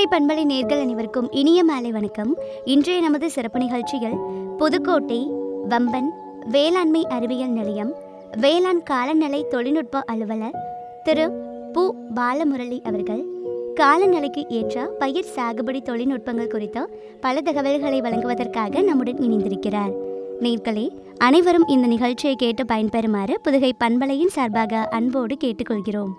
பண்பலை நேர்கள் அனைவருக்கும் இனிய மாலை வணக்கம் இன்றைய நமது சிறப்பு நிகழ்ச்சியில் புதுக்கோட்டை வம்பன் வேளாண்மை அறிவியல் நிலையம் வேளாண் காலநிலை தொழில்நுட்ப அலுவலர் திரு பு பாலமுரளி அவர்கள் காலநிலைக்கு ஏற்ற பயிர் சாகுபடி தொழில்நுட்பங்கள் குறித்த பல தகவல்களை வழங்குவதற்காக நம்முடன் இணைந்திருக்கிறார் நேர்களே அனைவரும் இந்த நிகழ்ச்சியை கேட்டு பயன்பெறுமாறு புதுகை பண்பலையின் சார்பாக அன்போடு கேட்டுக்கொள்கிறோம்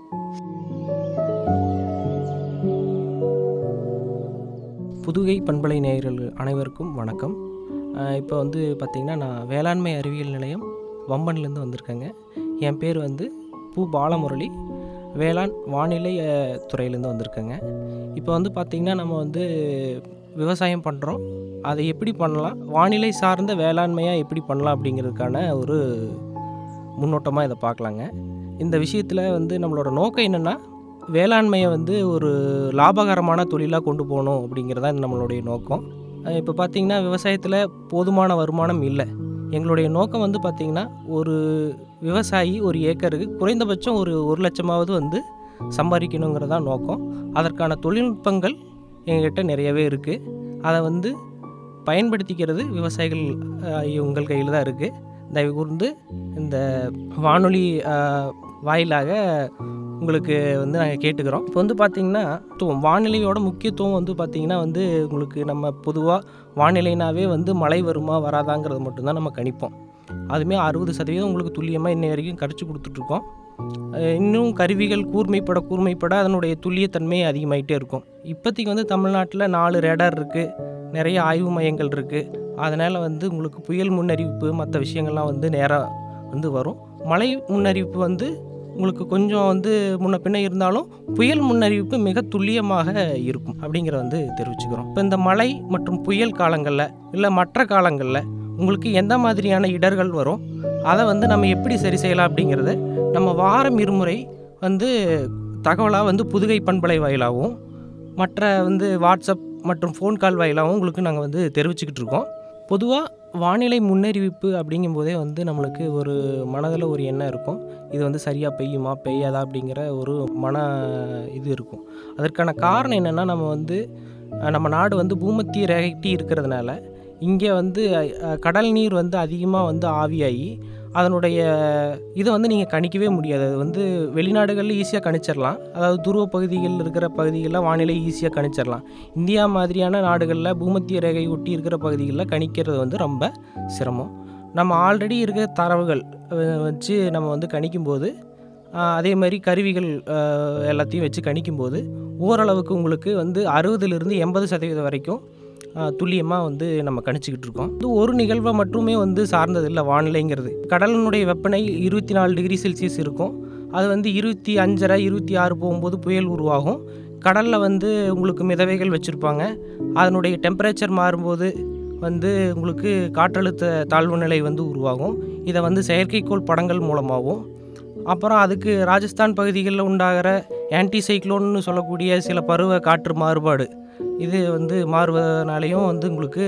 புதுகை பண்பலை நேயர்கள் அனைவருக்கும் வணக்கம் இப்போ வந்து பார்த்திங்கன்னா நான் வேளாண்மை அறிவியல் நிலையம் வம்பன்லேருந்து வந்திருக்கேங்க என் பேர் வந்து பூ பாலமுரளி வேளாண் வானிலை அஹ், துறையிலேருந்து வந்திருக்கேங்க இப்போ வந்து பார்த்திங்கன்னா நம்ம வந்து விவசாயம் பண்ணுறோம் அதை எப்படி பண்ணலாம் வானிலை சார்ந்த வேளாண்மையாக எப்படி பண்ணலாம் அப்படிங்கிறதுக்கான ஒரு முன்னோட்டமாக இதை பார்க்கலாங்க இந்த விஷயத்தில் வந்து நம்மளோட நோக்கம் என்னென்னா வேளாண்மையை வந்து ஒரு லாபகரமான தொழிலாக கொண்டு போகணும் அப்படிங்கிறது தான் நம்மளுடைய நோக்கம் இப்போ பார்த்திங்கன்னா விவசாயத்தில் போதுமான வருமானம் இல்லை எங்களுடைய நோக்கம் வந்து பார்த்திங்கன்னா ஒரு விவசாயி ஒரு ஏக்கருக்கு குறைந்தபட்சம் ஒரு ஒரு லட்சமாவது வந்து சம்பாதிக்கணுங்கிறது தான் நோக்கம் அதற்கான தொழில்நுட்பங்கள் எங்ககிட்ட நிறையவே இருக்குது அதை வந்து பயன்படுத்திக்கிறது விவசாயிகள் அஹ், உங்கள் கையில் தான் இருக்குது தயவு கூர்ந்து இந்த வானொலி அஹ், வாயிலாக உங்களுக்கு வந்து நாங்கள் கேட்டுக்கிறோம் இப்போ வந்து பார்த்திங்கன்னா முக்கியத்துவம் வானிலையோட முக்கியத்துவம் வந்து பார்த்திங்கன்னா வந்து உங்களுக்கு நம்ம பொதுவாக வானிலைனாவே வந்து மழை வருமா வராதாங்கிறது மட்டும்தான் நம்ம கணிப்போம் அதுவுமே அறுபது சதவீதம் உங்களுக்கு துல்லியமாக இன்னை வரைக்கும் கடிச்சு கொடுத்துட்ருக்கோம் அஹ் இன்னும் கருவிகள் கூர்மைப்பட கூர்மைப்பட அதனுடைய துல்லியத்தன்மை அதிகமாயிட்டே இருக்கும் இப்போதைக்கு வந்து தமிழ்நாட்டில் நாலு ரேடார் இருக்குது நிறைய ஆய்வு மையங்கள் இருக்குது அதனால் வந்து உங்களுக்கு புயல் முன்னறிவிப்பு மற்ற விஷயங்கள்லாம் வந்து நேராக வந்து வரும் மழை முன்னறிவிப்பு வந்து உங்களுக்கு கொஞ்சம் வந்து முன்ன பின்ன இருந்தாலும் புயல் முன்னறிவிப்பு மிக துல்லியமாக இருக்கும் அப்படிங்கிறத வந்து தெரிவிச்சுக்கிறோம் இப்போ இந்த மழை மற்றும் புயல் காலங்களில் இல்லை மற்ற காலங்களில் உங்களுக்கு எந்த மாதிரியான இடர்கள் வரும் அதை வந்து நம்ம எப்படி சரி செய்யலாம் அப்படிங்கிறத நம்ம வாரம் இருமுறை வந்து தகவலாக வந்து புதுகை பண்பலை வாயிலாகவும் மற்ற வந்து வாட்ஸ்அப் மற்றும் ஃபோன் கால் வாயிலாகவும் உங்களுக்கு நாங்கள் வந்து தெரிவிச்சுக்கிட்டு இருக்கோம் பொதுவாக வானிலை முன்னறிவிப்பு அப்படிங்கும்போதே வந்து நம்மளுக்கு ஒரு மனதில் ஒரு எண்ணம் இருக்கும் இது வந்து சரியாக பெய்யுமா பெய்யாதா அப்படிங்கிற ஒரு மன இது இருக்கும் அதற்கான காரணம் என்னென்னா நம்ம வந்து அஹ், நம்ம நாடு வந்து பூமத்திய ரேகைட்டி இருக்கிறதுனால இங்கே வந்து அஹ், கடல் நீர் வந்து அதிகமாக வந்து ஆவியாகி அதனுடைய இதை வந்து நீங்கள் கணிக்கவே முடியாது அது வந்து வெளிநாடுகளில் ஈஸியாக கணிச்சிடலாம் அதாவது துருவ பகுதிகளில் இருக்கிற பகுதிகளில் வானிலை ஈஸியாக கணிச்சிடலாம் இந்தியா மாதிரியான நாடுகளில் பூமத்திய ரேகை ஒட்டி இருக்கிற பகுதிகளில் கணிக்கிறது வந்து ரொம்ப சிரமம் நம்ம ஆல்ரெடி இருக்கிற தரவுகள் அஹ், வச்சு நம்ம வந்து கணிக்கும்போது ஆஹ், அதே மாதிரி கருவிகள் ஆஹ், எல்லாத்தையும் வச்சு கணிக்கும்போது ஓரளவுக்கு உங்களுக்கு வந்து அறுபதுலேருந்து எண்பது சதவீதம் வரைக்கும் துல்லியமாக வந்து நம்ம கணிச்சிக்கிட்டு இருக்கோம் இது ஒரு நிகழ்வை மட்டுமே வந்து சார்ந்தது இல்லை வானிலைங்கிறது கடலினுடைய வெப்பநிலை இருபத்தி நாலு டிகிரி செல்சியஸ் இருக்கும் அது வந்து இருபத்தி அஞ்சரை இருபத்தி ஆறு போகும்போது புயல் உருவாகும் கடலில் வந்து உங்களுக்கு மிதவைகள் வச்சுருப்பாங்க அதனுடைய டெம்பரேச்சர் மாறும்போது வந்து உங்களுக்கு காற்றழுத்த தாழ்வு நிலை வந்து உருவாகும் இதை வந்து செயற்கைக்கோள் படங்கள் மூலமாகவும் அப்புறம் அதுக்கு ராஜஸ்தான் பகுதிகளில் உண்டாகிற ஆன்டி சைக்ளோன்னு சொல்லக்கூடிய சில பருவ காற்று மாறுபாடு இது வந்து மாறுவதனாலையும் வந்து உங்களுக்கு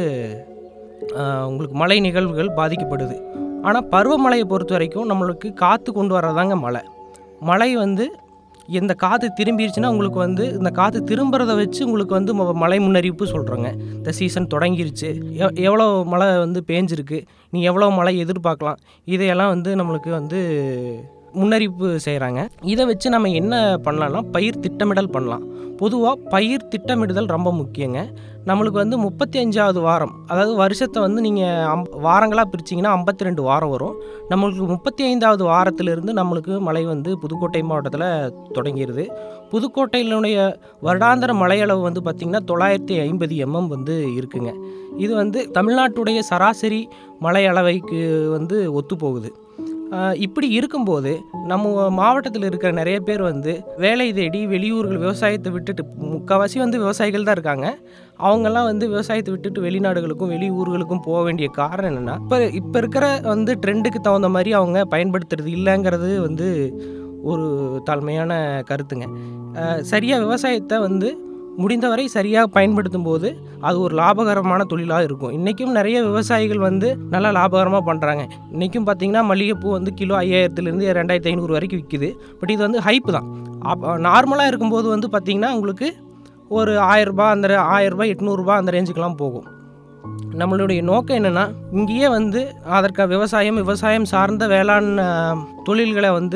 ஆஹ், உங்களுக்கு மழை நிகழ்வுகள் பாதிக்கப்படுது ஆனால் பருவமழையை பொறுத்த வரைக்கும் நம்மளுக்கு காற்று கொண்டு வர்றதாங்க மழை மழை வந்து இந்த காற்று திரும்பிடுச்சுன்னா உங்களுக்கு வந்து இந்த காற்று திரும்புறத வச்சு உங்களுக்கு வந்து ம- மழை முன்னறிவிப்பு சொல்கிறோங்க இந்த சீசன் தொடங்கிருச்சு எவ் எவ்வளோ மழை வந்து பேஞ்சிருக்கு நீ எவ்வளோ மழை எதிர்பார்க்கலாம் இதையெல்லாம் வந்து நம்மளுக்கு வந்து முன்னறிவிப்பு செய்கிறாங்க இதை வச்சு நம்ம என்ன பண்ணலாம்னா பயிர் திட்டமிடல் பண்ணலாம் பொதுவாக பயிர் திட்டமிடுதல் ரொம்ப முக்கியங்க நம்மளுக்கு வந்து முப்பத்தி அஞ்சாவது வாரம் அதாவது வருஷத்தை வந்து நீங்கள் அம் வாரங்களாக பிரிச்சிங்கன்னா ஐம்பத்தி ரெண்டு வாரம் வரும் நம்மளுக்கு முப்பத்தி ஐந்தாவது வாரத்திலிருந்து நம்மளுக்கு மழை வந்து புதுக்கோட்டை மாவட்டத்தில் தொடங்கிடுது புதுக்கோட்டையினுடைய வருடாந்திர மழையளவு வந்து பார்த்திங்கன்னா தொள்ளாயிரத்தி ஐம்பது எம்எம் வந்து இருக்குங்க இது வந்து தமிழ்நாட்டுடைய சராசரி மழை அளவைக்கு வந்து ஒத்து போகுது ஆஹ் இப்படி இருக்கும்போது நம்ம மாவட்டத்தில் இருக்கிற நிறைய பேர் வந்து வேலை தேடி வெளியூர்கள் விவசாயத்தை விட்டுட்டு முக்கால்வாசி வந்து விவசாயிகள் தான் இருக்காங்க அவங்கெல்லாம் வந்து விவசாயத்தை விட்டுட்டு வெளிநாடுகளுக்கும் வெளியூர்களுக்கும் போக வேண்டிய காரணம் என்னென்னா இப்போ இப்போ இருக்கிற வந்து ட்ரெண்டுக்கு தகுந்த மாதிரி அவங்க பயன்படுத்துறது இல்லைங்கிறது வந்து ஒரு தாழ்மையான கருத்துங்க சரியாக விவசாயத்தை வந்து முடிந்தவரை சரியாக பயன்படுத்தும் போது அது ஒரு லாபகரமான தொழிலாக இருக்கும் இன்றைக்கும் நிறைய விவசாயிகள் வந்து நல்லா லாபகரமாக பண்ணுறாங்க இன்றைக்கும் பார்த்தீங்கன்னா மல்லிகைப்பூ வந்து கிலோ ஐயாயிரத்துலேருந்து ரெண்டாயிரத்தி ஐநூறு வரைக்கும் விற்கிது பட் இது வந்து ஹைப்பு தான் அப்போ நார்மலாக இருக்கும்போது வந்து பார்த்திங்கன்னா உங்களுக்கு ஒரு ஆயரூபா அந்த ஆயரூபா எட்நூறுபா அந்த ரேஞ்சுக்கெலாம் போகும் நம்மளுடைய நோக்கம் என்னென்னா இங்கேயே வந்து அதற்கு விவசாயம் விவசாயம் சார்ந்த வேளாண் அஹ், தொழில்களை வந்து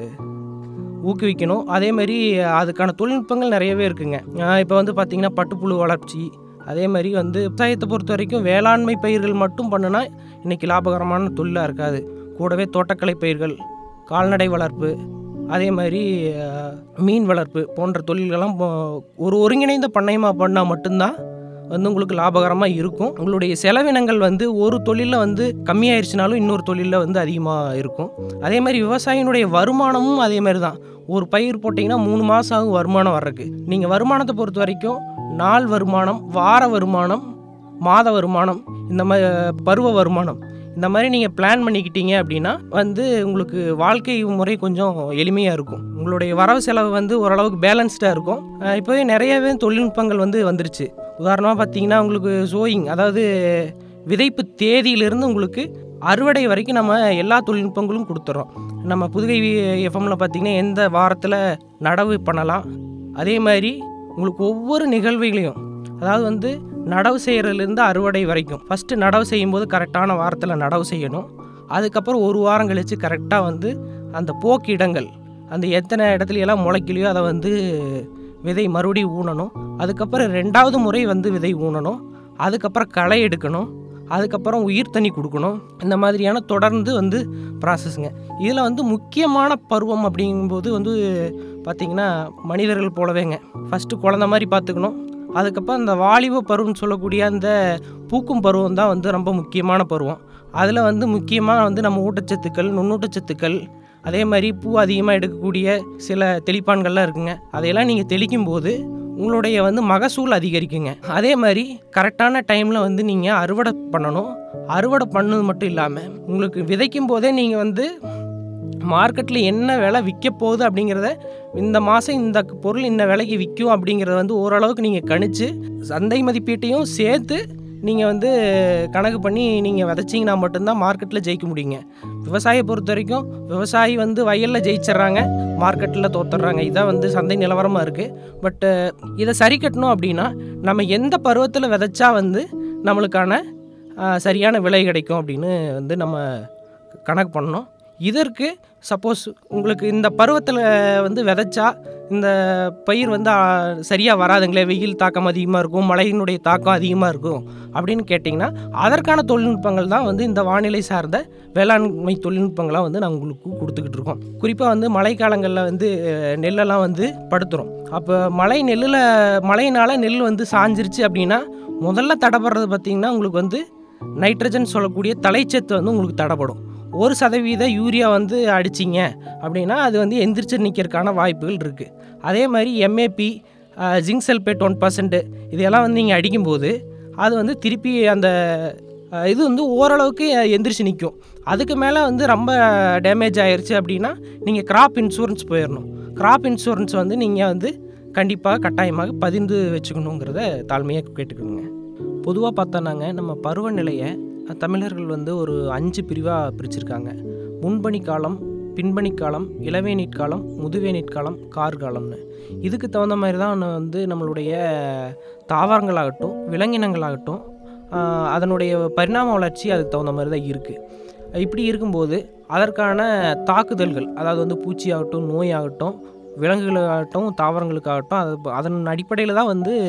ஊக்குவிக்கணும் அதேமாரி அதுக்கான தொழில்நுட்பங்கள் நிறையவே இருக்குங்க இப்போ வந்து பார்த்திங்கன்னா பட்டுப்புழு வளர்ச்சி அதே மாதிரி வந்து விவசாயத்தை பொறுத்த வரைக்கும் வேளாண்மை பயிர்கள் மட்டும் பண்ணுனா இன்றைக்கி லாபகரமான தொழிலாக இருக்காது கூடவே தோட்டக்கலை பயிர்கள் கால்நடை வளர்ப்பு அதே மாதிரி அஹ், மீன் வளர்ப்பு போன்ற தொழில்கள்லாம் இப்போ ஒரு ஒருங்கிணைந்த பண்ணையமாக பண்ணால் மட்டும்தான் வந்து உங்களுக்கு லாபகரமாக இருக்கும் உங்களுடைய செலவினங்கள் வந்து ஒரு தொழிலில் வந்து கம்மியாயிருச்சுனாலும் இன்னொரு தொழிலில் வந்து அதிகமாக இருக்கும் அதே மாதிரி விவசாயினுடைய வருமானமும் அதே மாதிரி தான் ஒரு பயிர் போட்டிங்கன்னா மூணு மாதம் ஆகும் வருமானம் வர்றதுக்கு நீங்கள் வருமானத்தை பொறுத்த வரைக்கும் நாள் வருமானம் வார வருமானம் மாத வருமானம் இந்த மாதிரி பருவ வருமானம் இந்த மாதிரி நீங்கள் பிளான் பண்ணிக்கிட்டீங்க அப்படின்னா வந்து உங்களுக்கு வாழ்க்கை முறை கொஞ்சம் எளிமையாக இருக்கும் உங்களுடைய வரவு செலவு வந்து ஓரளவுக்கு பேலன்ஸ்டாக இருக்கும் அஹ் இப்போவே நிறையவே தொழில்நுட்பங்கள் வந்து வந்துருச்சு உதாரணமாக பார்த்தீங்கன்னா உங்களுக்கு சோயிங் அதாவது விதைப்பு தேதியிலிருந்து உங்களுக்கு அறுவடை வரைக்கும் நம்ம எல்லா தொழில்நுட்பங்களும் கொடுத்துறோம் நம்ம புதுகை எஃப்எம்மில் பார்த்தீங்கன்னா எந்த வாரத்தில் நடவு பண்ணலாம் அதே மாதிரி உங்களுக்கு ஒவ்வொரு நிகழ்வுகளையும் அதாவது வந்து நடவு செய்கிறதுலேருந்து அறுவடை வரைக்கும் ஃபஸ்ட்டு நடவு செய்யும்போது கரெக்டான வாரத்தில் நடவு செய்யணும் அதுக்கப்புறம் ஒரு வாரம் கழித்து கரெக்டாக வந்து அந்த போக்கு இடங்கள் அந்த எத்தனை இடத்துல எல்லாம் முளைக்கலையோ அதை வந்து விதை மறுபடியும் ஊனணும் அதுக்கப்புறம் ரெண்டாவது முறை வந்து விதை ஊனணும் அதுக்கப்புறம் களை எடுக்கணும் அதுக்கப்புறம் உயிர் தண்ணி கொடுக்கணும் இந்த மாதிரியான தொடர்ந்து வந்து ப்ராசஸ்ங்க இதில் வந்து முக்கியமான பருவம் அப்படிங்கும்போது வந்து பார்த்திங்கன்னா மனிதர்கள் போலவேங்க ஃபஸ்ட்டு குழந்த மாதிரி பார்த்துக்கணும் அதுக்கப்புறம் அந்த வாலிப பருவம்னு சொல்லக்கூடிய அந்த பூக்கும் பருவம் தான் வந்து ரொம்ப முக்கியமான பருவம் அதில் வந்து முக்கியமாக வந்து நம்ம ஊட்டச்சத்துக்கள் நுண்ணூட்டச்சத்துக்கள் அதே மாதிரி பூ அதிகமாக எடுக்கக்கூடிய சில தெளிப்பான்கள்லாம் இருக்குங்க அதையெல்லாம் நீங்கள் தெளிக்கும் போது உங்களுடைய வந்து மகசூல் அதிகரிக்குங்க அதே மாதிரி கரெக்டான டைமில் வந்து நீங்கள் அறுவடை பண்ணணும் அறுவடை பண்ணது மட்டும் இல்லாமல் உங்களுக்கு விதைக்கும் போதே நீங்கள் வந்து மார்க்கெட்டில் என்ன விலை விற்க போகுது அப்படிங்கிறத இந்த மாதம் இந்த பொருள் இந்த விலைக்கு விற்கும் அப்படிங்கிறத வந்து ஓரளவுக்கு நீங்கள் கணிச்சு சந்தை மதிப்பீட்டையும் சேர்த்து நீங்கள் வந்து கணக்கு பண்ணி நீங்கள் விதைச்சிங்கன்னா மட்டும்தான் மார்க்கெட்டில் ஜெயிக்க முடியுங்க விவசாயியை பொறுத்த வரைக்கும் விவசாயி வந்து வயலில் ஜெயிச்சிட்றாங்க மார்க்கெட்டில் தோத்துடுறாங்க இதான் வந்து சந்தை நிலவரமாக இருக்குது பட்டு இதை சரி கட்டணும் அப்படின்னா நம்ம எந்த பருவத்தில் விதைச்சா வந்து நம்மளுக்கான ஆ, சரியான விலை கிடைக்கும் அப்படின்னு வந்து நம்ம கணக்கு பண்ணணும் இதற்கு சப்போஸ் உங்களுக்கு இந்த பருவத்தில் வந்து விதைச்சா இந்த பயிர் வந்து சரியாக வராதுங்களே வெயில் தாக்கம் அதிகமாக இருக்கும் மழையினுடைய தாக்கம் அதிகமாக இருக்கும் அப்படின்னு கேட்டிங்கன்னா அதற்கான தொழில்நுட்பங்கள் தான் வந்து இந்த வானிலை சார்ந்த வேளாண்மை தொழில்நுட்பங்களாக வந்து நாங்கள் உங்களுக்கு கொடுத்துக்கிட்டு இருக்கோம் குறிப்பாக வந்து மழைக்காலங்களில் வந்து அஹ், நெல்லெல்லாம் வந்து படுத்துரும் அப்போ மழை நெல்லில் மழையினால் நெல் வந்து சாஞ்சிருச்சு அப்படின்னா முதல்ல தடைப்படுறது பார்த்திங்கன்னா உங்களுக்கு வந்து நைட்ரஜன் சொல்லக்கூடிய தலைச்சத்து வந்து உங்களுக்கு தடைப்படும் ஒரு சதவீத யூரியா வந்து அடிச்சிங்க அப்படின்னா அது வந்து எந்திரிச்சு நிற்கிறதுக்கான வாய்ப்புகள் இருக்குது அதே மாதிரி MAP zinc sulphate one percent இதெல்லாம் வந்து நீங்கள் அடிக்கும்போது அது வந்து திருப்பி அந்த அஹ், இது வந்து ஓரளவுக்கு எந்திரிச்சு நிற்கும் அதுக்கு மேலே வந்து ரொம்ப டேமேஜ் ஆயிருச்சு அப்படின்னா நீங்கள் கிராப் இன்சூரன்ஸ் போயிடணும் கிராப் இன்சூரன்ஸ் வந்து நீங்கள் வந்து கண்டிப்பாக கட்டாயமாக பதிந்து வச்சுக்கணுங்கிறத தாழ்மையாக கேட்டுக்கணுங்க பொதுவாக பார்த்தோன்னாங்க நம்ம பருவநிலையை தமிழர்கள் வந்து ஒரு அஞ்சு பிரிவாக பிரிச்சிருக்காங்க முன்பனி காலம் பின்பனி காலம் இளவேநீர் காலம் முதுவேநீர் காலம் கார்காலம்னு இதுக்கு தகுந்த மாதிரி தான் வந்து நம்மளுடைய தாவரங்களாகட்டும் விலங்கினங்களாகட்டும் ஆஹ், அதனுடைய பரிணாம வளர்ச்சி அதுக்கு தகுந்த மாதிரி தான் இருக்குது இப்படி இருக்கும்போது அதற்கான தாக்குதல்கள் அதாவது வந்து பூச்சியாகட்டும் நோயாகட்டும் விலங்குகளாகட்டும் தாவரங்களுக்காகட்டும் அது அதன் அடிப்படையில் தான் வந்து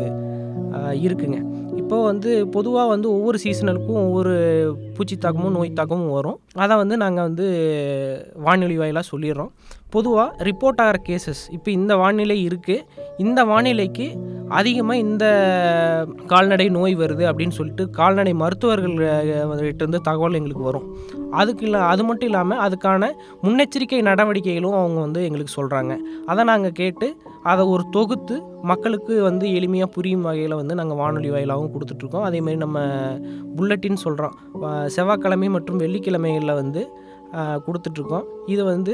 ஆஹ், இருக்குங்க இப்போ வந்து பொதுவாக வந்து ஒவ்வொரு சீசனலுக்கும் ஒவ்வொரு பூச்சி தாக்கமும் நோய் தாக்கமும் வரும் அதை வந்து நாங்கள் வந்து வானொலி வாயிலாக சொல்லிடுறோம் பொதுவாக ரிப்போர்ட் ஆகிற கேசஸ் இப்போ இந்த வானிலை இருக்குது இந்த வானிலைக்கு அதிகமாக இந்த கால்நடை நோய் வருது அப்படின்னு சொல்லிட்டு கால்நடை மருத்துவர்கள் இருந்து தகவல் எங்களுக்கு வரும் அதுக்கு இல்லை அது மட்டும் இல்லாமல் அதுக்கான முன்னெச்சரிக்கை நடவடிக்கைகளும் அவங்க வந்து எங்களுக்கு சொல்கிறாங்க அதை நாங்கள் கேட்டு அதை ஒரு தொகுத்து மக்களுக்கு வந்து எளிமையாக புரியும் வகையில் வந்து நாங்கள் வானொலி வாயிலாகவும் கொடுத்துட்ருக்கோம் அதேமாரி நம்ம புல்லட்டின் சொல்கிறோம் செவ்வாய்க்கிழமை மற்றும் வெள்ளிக்கிழமைகளில் வந்து ஆஹ், கொடுத்துட்ருக்கோம் இது வந்து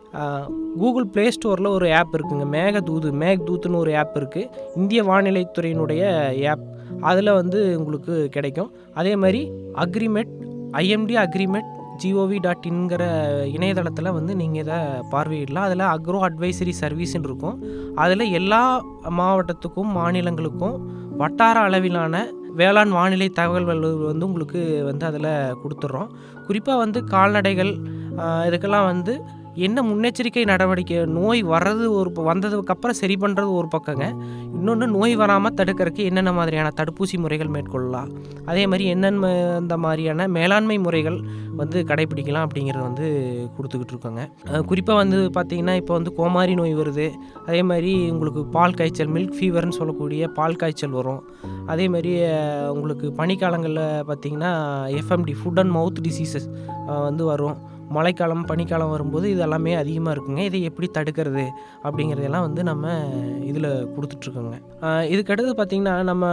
கூகுள் ப்ளே ஸ்டோரில் ஒரு ஆப் இருக்குங்க மேகதூது மேக்தூத்துன்னு ஒரு ஆப் இருக்குது இந்திய வானிலைத்துறையினுடைய ஆப் அதில் வந்து உங்களுக்கு கிடைக்கும் அதே மாதிரி agrimet IMD agrimet G O V dot இன்கிற இணையதளத்தில் வந்து நீங்கள் இதை பார்வையிடலாம் அதில் அக்ரோ அட்வைசரி சர்வீஸ்னு இருக்கும் அதில் எல்லா மாவட்டத்துக்கும் மாநிலங்களுக்கும் வட்டார அளவிலான வேளாண் வானிலை தகவல்கள் வந்து உங்களுக்கு வந்து அதில் கொடுத்துட்றோம் குறிப்பாக வந்து கால்நடைகள் ஆஹ், இதுக்கெல்லாம் வந்து என்ன முன்னெச்சரிக்கை நடவடிக்கை நோய் வர்றது ஒரு ப- வந்ததுக்கப்புறம் சரி பண்ணுறது ஒரு பக்கங்க இன்னொன்று நோய் வராமல் தடுக்கிறதுக்கு என்னென்ன மாதிரியான தடுப்பூசி முறைகள் மேற்கொள்ளலாம் அதே மாதிரி என்னென்ன இந்த மாதிரியான மேலாண்மை முறைகள் வந்து கடைபிடிக்கலாம் அப்படிங்கிறத வந்து கொடுத்துக்கிட்டு இருக்கோங்க குறிப்பாக வந்து பார்த்திங்கன்னா இப்போ வந்து கோமாரி நோய் வருது அதே மாதிரி உங்களுக்கு பால் காய்ச்சல் மில்க் ஃபீவர்னு சொல்லக்கூடிய பால் காய்ச்சல் வரும் அதே மாதிரி அஹ், உங்களுக்கு பனிக்காலங்களில் பார்த்திங்கன்னா FMD foot and mouth diseases வந்து வரும் மழைக்காலம் பனிக்காலம் வரும்போது இது எல்லாமே அதிகமாக இருக்குங்க இதை எப்படி தடுக்கிறது அப்படிங்கிறதெல்லாம் வந்து நம்ம இதில் கொடுத்துட்ருக்கோங்க இதுக்கடுத்து பார்த்திங்கன்னா நம்ம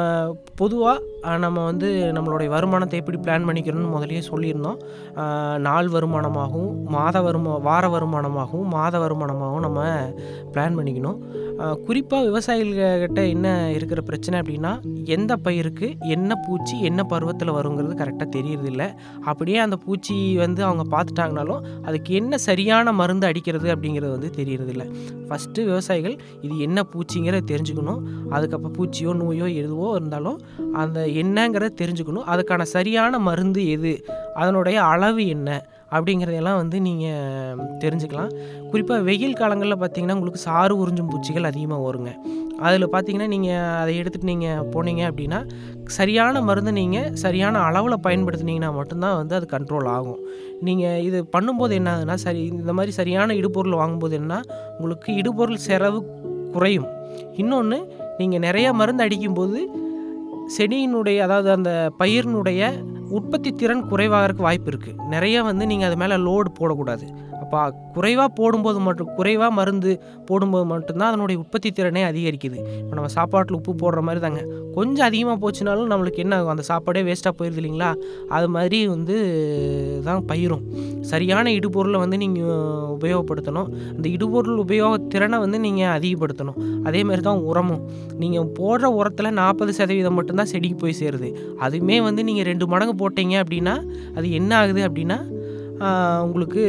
பொதுவாக நம்ம வந்து நம்மளுடைய வருமானத்தை எப்படி பிளான் பண்ணிக்கிறோம்னு முதல்லயே சொல்லியிருந்தோம் ஆஹ், நாள் வருமானமாகவும் மாத வருமா வார வருமானமாகவும் மாத வருமானமாகவும் நம்ம பிளான் பண்ணிக்கணும் குறிப்பாக விவசாயிகள்கிட்ட என்ன இருக்கிற பிரச்சனை அப்படின்னா எந்த பயிருக்கு என்ன பூச்சி என்ன பருவத்தில் வருங்கிறது கரெக்டாக தெரியறதில்ல அப்படியே அந்த பூச்சி வந்து அவங்க பார்த்துட்டாங்கனாலும் அதுக்கு என்ன சரியான மருந்து அடிக்கிறது அப்படிங்கிறது வந்து தெரியறதில்ல ஃபஸ்ட்டு விவசாயிகள் இது என்ன பூச்சிங்கிறத தெரிஞ்சுக்கணும் அதுக்கப்புறம் பூச்சியோ நோயோ எதுவோ இருந்தாலும் அந்த என்னங்கிறத தெரிஞ்சுக்கணும் அதுக்கான சரியான மருந்து எது அதனுடைய அளவு என்ன அப்படிங்கிறதையெல்லாம் வந்து நீங்கள் தெரிஞ்சுக்கலாம் குறிப்பாக வெயில் காலங்களில் பார்த்தீங்கன்னா உங்களுக்கு சாறு உறிஞ்சும் பூச்சிகள் அதிகமாக வருங்க அதில் பார்த்தீங்கன்னா நீங்கள் அதை எடுத்துகிட்டு நீங்கள் போனீங்க அப்படின்னா சரியான மருந்தை நீங்கள் சரியான அளவில் பயன்படுத்துனீங்கன்னா மட்டும்தான் வந்து அது கண்ட்ரோல் ஆகும் நீங்கள் இது பண்ணும்போது என்ன ஆகுதுன்னா சரி இந்த மாதிரி சரியான இடுபொருள் வாங்கும்போது என்ன உங்களுக்கு இடுபொருள் செலவு குறையும் இன்னொன்று நீங்கள் நிறைய மருந்து அடிக்கும்போது செடியினுடைய அதாவது அந்த பயிரினுடைய உற்பத்தி திறன் குறைவாகிறதுக்கு வாய்ப்பு இருக்குது நிறைய வந்து நீங்கள் அது மேலே லோடு போடக்கூடாது அப்போ குறைவாக போடும்போது மட்டும் குறைவாக மருந்து போடும்போது மட்டும்தான் அதனுடைய உற்பத்தி திறனே அதிகரிக்குது இப்போ நம்ம சாப்பாட்டில் உப்பு போடுற மாதிரி தாங்க கொஞ்சம் அதிகமாக போச்சுனாலும் நம்மளுக்கு என்ன ஆகும் அந்த சாப்பாடே வேஸ்ட்டாக போயிடுது இல்லைங்களா அது மாதிரி வந்து தான் பயிரும் சரியான இடுபொருளை வந்து நீங்கள் உபயோகப்படுத்தணும் அந்த இடுபொருள் உபயோக திறனை வந்து நீங்கள் அதிகப்படுத்தணும் அதே மாதிரி தான் உரமும் நீங்கள் போடுற உரத்தில் நாற்பது சதவீதம் மட்டும்தான் செடிக்கு போய் சேருது அதுவுமே வந்து நீங்கள் ரெண்டு மடங்கு போட்டீங்க அப்படின்னா அது என்ன ஆகுது அப்படின்னா ஆஹ், உங்களுக்கு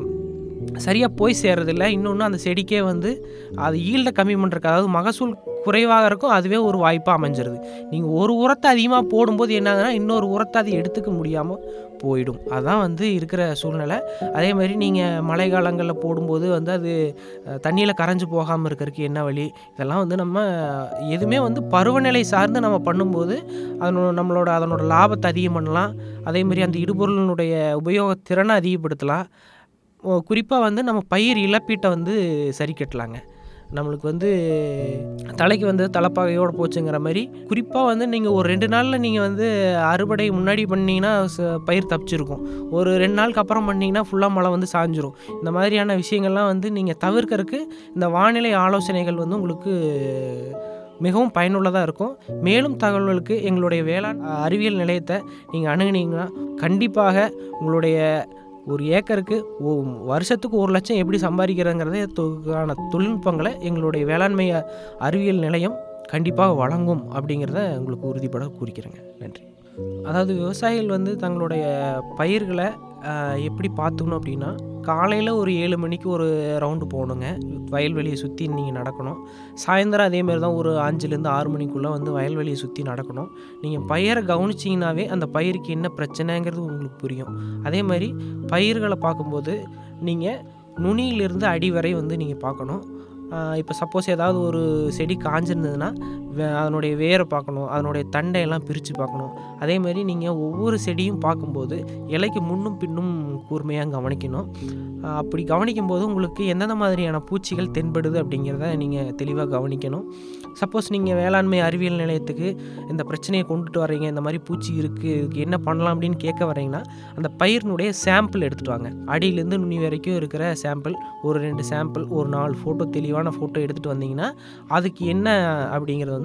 சரியாக போய் சேர்றதில்ல இன்னொன்று அந்த செடிக்கே வந்து அது ஈல்டை கம்மி பண்ணுறக்கு அதாவது மகசூல் குறைவாக இருக்கும் அதுவே ஒரு வாய்ப்பாக அமைஞ்சிருது நீங்கள் ஒரு உரத்தை அதிகமாக போடும்போது என்ன ஆகுதுன்னா இன்னொரு உரத்தை அது எடுத்துக்க முடியாமல் போயிடும் அதான் வந்து இருக்கிற சூழ்நிலை அதே மாதிரி நீங்கள் மழை காலங்களில் போடும்போது வந்து அது தண்ணியில் கரைஞ்சு போகாமல் இருக்கிறதுக்கு என்ன வழி இதெல்லாம் வந்து நம்ம எதுவுமே வந்து பருவநிலை சார்ந்து நம்ம பண்ணும்போது அதனோட நம்மளோட அதனோட லாபத்தை அதிகம் பண்ணலாம் அதே மாதிரி அந்த இடுபொருளினுடைய உபயோக திறனை அதிகப்படுத்தலாம் குறிப்பாக வந்து நம்ம பயிர் இழப்பீட்டை வந்து சரி கட்டலாங்க நம்மளுக்கு வந்து தலைக்கு வந்து தலைப்பாகையோடு போச்சுங்கிற மாதிரி குறிப்பாக வந்து நீங்கள் ஒரு ரெண்டு நாளில் நீங்கள் வந்து அறுவடை முன்னாடி பண்ணீங்கன்னா ச- பயிர் தப்பிச்சிருக்கும் ஒரு ரெண்டு நாளுக்கு அப்புறம் பண்ணீங்கன்னா ஃபுல்லாக மழை வந்து சாஞ்சிரும் இந்த மாதிரியான விஷயங்கள்லாம் வந்து நீங்கள் தவிர்க்கறதுக்கு இந்த வானிலை ஆலோசனைகள் வந்து உங்களுக்கு மிகவும் பயனுள்ளதாக இருக்கும் மேலும் தகவல்களுக்கு எங்களுடைய வேளாண் அறிவியல் நிலையத்தை நீங்கள் அணுகுனீங்கன்னா கண்டிப்பாக உங்களுடைய ஒரு ஏக்கருக்கு ஒ- வருஷத்துக்கு ஒரு லட்சம் எப்படி சம்பாதிக்கிறதுங்கிறத தொ- தொழில்நுட்பங்களை எங்களுடைய வேளாண்மை அ- அறிவியல் நிலையம் கண்டிப்பாக வழங்கும் அப்படிங்கிறத உங்களுக்கு உறுதிப்பட குறிக்கிறேங்க நன்றி அதாவது விவசாயிகள் வந்து தங்களுடைய பயிர்களை ஆஹ், எப்படி பார்த்துக்கணும் அப்படின்னா காலையில் ஒரு ஏழு மணிக்கு ஒரு ரவுண்டு போகணுங்க வயல்வெளியை சுற்றி நீங்கள் நடக்கணும் சாயந்தரம் அதேமாரி தான் ஒரு அஞ்சுலேருந்து ஆறு மணிக்குள்ளே வந்து வயல்வெளியை சுற்றி நடக்கணும் நீங்கள் பயிரை கவனிச்சிங்கனாவே அந்த பயிருக்கு என்ன பிரச்சனைங்கிறது உங்களுக்கு புரியும் அதே மாதிரி பயிர்களை பார்க்கும்போது நீங்கள் நுனியிலிருந்து அடி வரை வந்து நீங்கள் பார்க்கணும் இப்போ சப்போஸ் ஏதாவது ஒரு செடி காஞ்சிருந்ததுன்னா வே- அதனுடைய வேரை பார்க்கணும் அதனுடைய தண்டையெல்லாம் பிரித்து பார்க்கணும் அதே மாதிரி நீங்கள் ஒவ்வொரு செடியும் பார்க்கும்போது இலைக்கு முன்னும் பின்னும் கூர்மையாக கவனிக்கணும் ஆஹ் அப்படி கவனிக்கும்போது உங்களுக்கு எந்தெந்த மாதிரியான பூச்சிகள் தென்படுது அப்படிங்கிறத நீங்கள் தெளிவாக கவனிக்கணும் சப்போஸ் நீங்கள் வேளாண்மை அறிவியல் நிலையத்துக்கு இந்த பிரச்சனையை கொண்டுட்டு வர்றீங்க இந்த மாதிரி பூச்சி இருக்குது இதுக்கு என்ன பண்ணலாம் அப்படின்னு கேட்க வர்றீங்கன்னா அந்த பயிரினுடைய சாம்பிள் எடுத்துகிட்டு வாங்க அடியிலேருந்து நுனி வரைக்கும் இருக்கிற சாம்பிள் ஒரு ரெண்டு சாம்பிள் ஒரு நாலு ஃபோட்டோ தெளிவான ஃபோட்டோ எடுத்துகிட்டு வந்தீங்கன்னா அதுக்கு என்ன அப்படிங்கிறத வந்து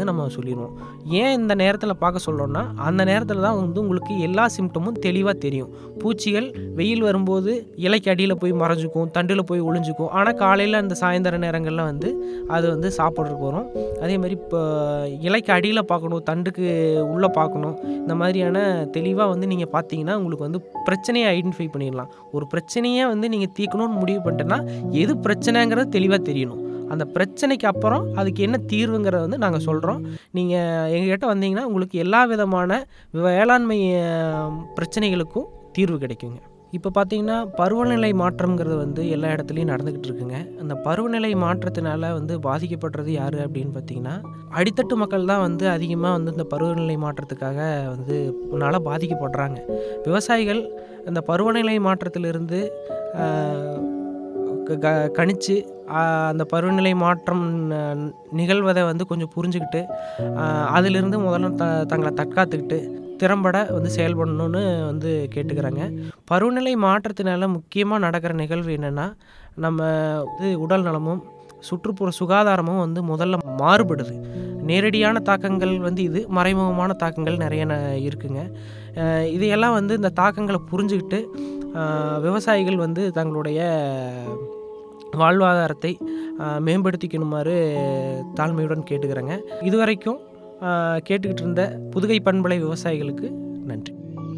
வந்து நம்ம சொல்லிடுவோம் ஏன் இந்த நேரத்தில் பார்க்க சொல்கிறோன்னா அந்த நேரத்தில் தான் வந்து உங்களுக்கு எல்லா சிம்டமும் தெளிவாக தெரியும் பூச்சிகள் வெயில் வரும்போது இலைக்கு அடியில் போய் மறைஞ்சிக்கும் தண்டில் போய் ஒளிஞ்சிக்கும் ஆனால் காலையில் அந்த சாயந்தர நேரங்களில் வந்து அது வந்து சாப்பிட்றதுக்கு வரும் அதே மாதிரி இப்போ இலைக்கு அடியில் பார்க்கணும் தண்டுக்கு உள்ளே பார்க்கணும் இந்த மாதிரியான தெளிவாக வந்து நீங்கள் பார்த்தீங்கன்னா உங்களுக்கு வந்து பிரச்சனையை ஐடென்டிஃபை பண்ணிடலாம் ஒரு பிரச்சனையை வந்து நீங்கள் தீர்க்கணும்னு முடிவு பண்ணிட்டேன்னா எது பிரச்சனைங்கிறது தெளிவாக தெரியணும் அந்த பிரச்சனைக்கு அப்புறம் அதுக்கு என்ன தீர்வுங்கிறத வந்து நாங்கள் சொல்கிறோம் நீங்கள் எங்ககிட்ட வந்தீங்கன்னா உங்களுக்கு எல்லா விதமான வேளாண்மை அஹ், பிரச்சனைகளுக்கும் தீர்வு கிடைக்குங்க இப்போ பார்த்தீங்கன்னா பருவநிலை மாற்றம்ங்கிறது வந்து எல்லா இடத்துலையும் நடந்துக்கிட்டு இருக்குங்க அந்த பருவநிலை மாற்றத்தினால வந்து பாதிக்கப்படுறது யார் அப்படின்னு பார்த்தீங்கன்னா அடித்தட்டு மக்கள் தான் வந்து அதிகமாக வந்து இந்த பருவநிலை மாற்றத்துக்காக வந்து உன்னால் பாதிக்கப்படுறாங்க விவசாயிகள் இந்த பருவநிலை மாற்றத்திலிருந்து ஆஹ், க- க- கணிச்சு ஆஹ், அந்த பருவநிலை மாற்றம் ந- நிகழ்வதை வந்து கொஞ்சம் புரிஞ்சுக்கிட்டு ஆஹ், அதிலிருந்து முதல்ல த தங்களை தற்காத்துக்கிட்டு திறம்பட வந்து செயல்படணும்னு வந்து கேட்டுக்கிறாங்க பருவநிலை மாற்றத்தினால முக்கியமாக நடக்கிற நிகழ்வு என்னென்னா நம்ம இது உடல் நலமும் சுற்றுப்புற சுகாதாரமும் வந்து முதல்ல மாறுபடுது நேரடியான தாக்கங்கள் வந்து இது மறைமுகமான தாக்கங்கள் நிறைய ந- இருக்குங்க அஹ் இதையெல்லாம் வந்து இந்த தாக்கங்களை புரிஞ்சுக்கிட்டு அஹ் விவசாயிகள் வந்து தங்களுடைய வாழ்வாதாரத்தை அஹ் மேம்படுத்திக்கணுமாறு தாழ்மையுடன் கேட்டுக்கிறேங்க இதுவரைக்கும் அஹ் கேட்டுக்கிட்டு இருந்த புதுகை பண்பலை விவசாயிகளுக்கு நன்றி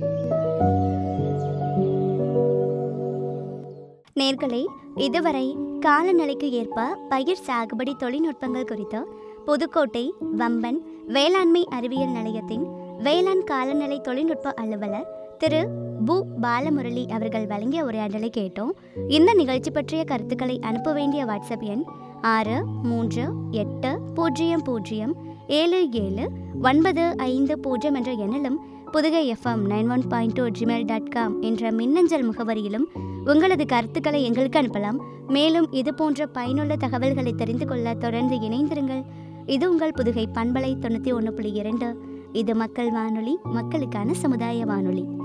நேர்களே இதுவரை காலநிலைக்கு ஏற்ப பயிர் சாகுபடி தொழில்நுட்பங்கள் குறித்து புதுக்கோட்டை வம்பன் வேளாண்மை அறிவியல் நிலையத்தின் வேளாண் காலநிலை தொழில்நுட்ப அலுவலர் திரு பு பாலமுரளி அவர்கள் வழங்கிய உரையாடலை கேட்டோம் இந்த நிகழ்ச்சி பற்றிய கருத்துக்களை அனுப்ப வேண்டிய வாட்ஸ்அப் எண் ஆறு மூன்று எட்டு பூஜ்ஜியம் பூஜ்ஜியம் ஏழு ஏழு ஒன்பது ஐந்து பூஜ்ஜியம் என்ற எண்ணிலும் Pudugai FM nine one point two Gmail dot com என்ற மின்னஞ்சல் முகவரியிலும் உங்களது கருத்துக்களை எங்களுக்கு அனுப்பலாம் மேலும் இது போன்ற பயனுள்ள தகவல்களை தெரிந்து கொள்ள தொடர்ந்து இணைந்திருங்கள் இது உங்கள் புதுகை பண்பலை தொண்ணூற்றி ஒன்று புள்ளி இரண்டு இது மக்கள் வானொலி மக்களுக்கான சமுதாய வானொலி